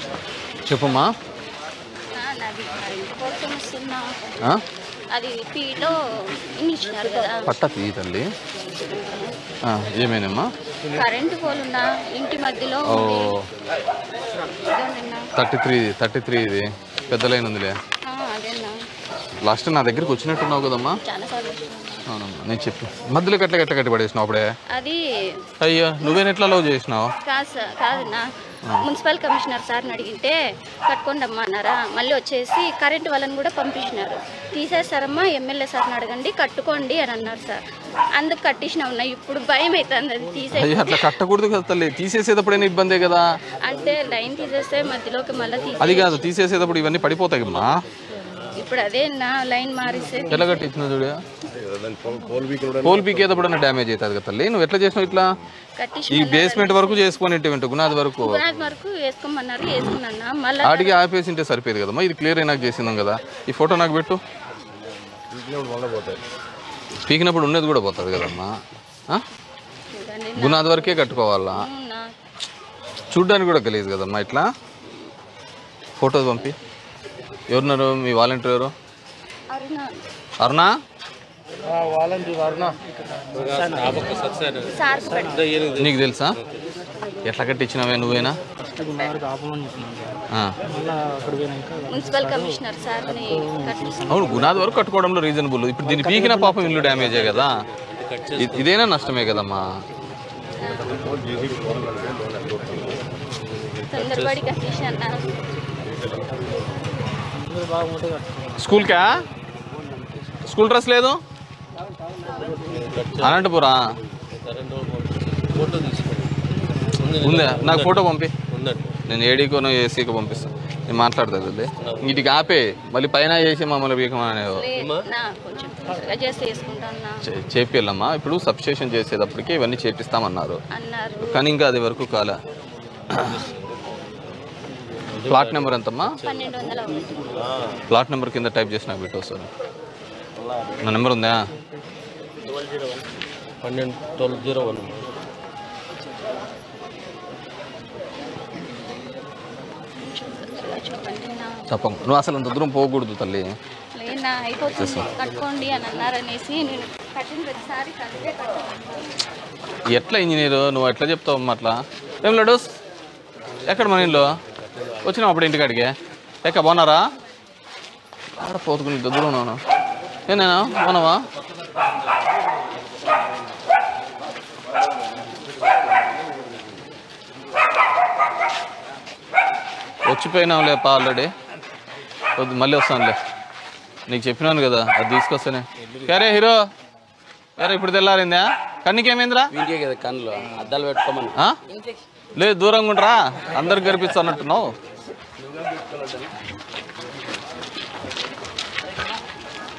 చెప్పమ్మా నాది కోసం వస్తున్నా ఆ? అది పీలో ఇన్ని ఇచ్చినారు కదా పట్ట తీ తల్లి ఆ, ఏమేనమ్మా కరెంటు పోలున్నా ఇంటి మధ్యలో ఓ ఉంది. ఇదేనన్నా. థర్టీ త్రీ థర్టీ త్రీ ఇది పెద్ద లైన్ ఉందిలే ఆ, అదేనా లాస్ట్ నా దగ్గరికి వచ్చినట్టున్నావు కదమ్మా చాలా సార్లు వచ్చినాను. అవునమ్మా నేను చెప్పు మధ్యలో కట్ల కట్ట కట్టి పడేసినావు అప్పుడే అది అయ్యో నువ్వేం ఎట్లా లవ్ చేసినావు కాదు సార్ కాదన్నా మున్సిపల్ కమిషనర్ సార్ని అడిగితే కట్టుకోండి అమ్మా అన్నారా మళ్ళీ వచ్చేసి కరెంటు వాళ్ళని కూడా పంపించినారు తీసేస్తారమ్మా ఎమ్మెల్యే సార్ని అడగండి కట్టుకోండి అని అన్నారు సార్ అందుకు కట్టించిన ఉన్నాయి ఇప్పుడు భయం అవుతుంది అది తీసే అయ్యో అట్లా కట్టకూడదు కదా తల్లి తీసేసేటప్పుడైనా ఇబ్బందే కదా అంటే లైన్ తీసేస్తే మధ్యలోకి మళ్ళీ తీసే అది కాదు తీసేసేటప్పుడు ఇవన్నీ పడిపోతాయి అమ్మా ఇప్పుడు అదే నా లైన్ మారిస్తే ఎట్లా కట్టించిన చూడు పోల్ పీకేటప్పుడైనా డ్యామేజ్ అవుతుంది కదా తల్లి నువ్వు ఎట్లా చేసినావు ఇట్లా కట్టించి ఈ బేస్మెంట్ వరకు చేసుకొని వింటు గునాది వరకు పునాది వరకు వేసుకోమన్నారు వేసుకున్నా మళ్ళీ ఆడికి ఆపేసి ఉంటే సరిపోయేది కదమ్మా ఇది క్లియర్ నాకు చేసిందాం కదా ఈ ఫోటో నాకు పెట్టు పీకినప్పుడు ఉన్నది కూడా పోతుంది కదమ్మా ఆ? గునాది వరకే కట్టుకోవాలా చూడ్డానికి కూడా తెలియదు కదమ్మా ఇట్లా ఫోటోస్ పంపి ఎవరున్నారు మీ వాలంటీర్ ఎవరు అరుణా సార్ నీకు తెలుసా ఎట్లా కట్టించినావే నువ్వేనా ఆ. మున్సిపల్ కమిషనర్ సార్ని కట్టిస్తాను అవును గునాది వరకు కట్టుకోవడంలో రీజనబుల్ ఇప్పుడు దీన్ని పీకిన పాపం ఇల్లు డ్యామేజే కదా ఇ- ఇదేనా నష్టమే కదమ్మా తొందరపడి కట్టించాను స్కూల్కా స్కూల్ డ్రెస్ లేదు అనంతపురా ఫోటో తీసుకోండి ఉందా నాకు ఫోటో పంపి ఉందండి నేను ఏడీకో ఏసీకో పంపిస్తాను నేను మాట్లాడతాను అది వీటికి ఆపే మళ్ళీ పైన చేసి మమ్మల్ని పీకమనే నా కొంచెం త్వరగా చేసి వేసుకుంటాను నా చేపిల్లమ్మా ఇప్పుడు సబ్స్టేషన్ చేసేటప్పటికి ఇవన్నీ చేపిస్తామన్నారు అన్నారు కానీ ఇంకా అది వరకు కాలే ప్లాట్ నెంబర్ ఎంతమ్మా పన్నెండు వందల ఒకటి ప్లాట్ నెంబర్ కింద టైప్ చేసి నాకు పెట్టు వస్తుంది నా నెంబర్ ఉందా పన్నెండు ట్వెల్వ్ జీరో వన్ చెప్పండి నా చెప్పం నువ్వు అసలు అంత దూరం పోకూడదు తల్లి లేనా అయిపోతుంది కట్టుకోండి అని అన్నారు అనేసి నేను కట్టిన ప్రతిసారి కట్టే కట్టాను ఎట్లా ఇంజనీరు నువ్వు ఎట్లా చెప్తావు అమ్మా అట్లా ఏం లడూస్ ఎక్కడ మన ఇంట్లో వచ్చినావు అప్పుడు ఇంటికాడికి ఎక్క బాగున్నారా ఆడ పోతుకుని ఇంత దూరం ఉన్నాను ఏనేనా బాగున్నావా వచ్చిపోయినాంలే పా ఆల్రెడీ వద్దు మళ్ళీ వస్తానులే నీకు చెప్పినాను కదా అది తీసుకొస్తానే సరే హీరో సరే ఇప్పుడు తెల్లారిందా కన్నీకేమైందిరా ఇంటికే కదా కళ్ళు అద్దాలు పెట్టుకోమని ఆ? లేదు దూరంగా ఉండరా అందరికి కనిపిస్తున్నట్టున్నావు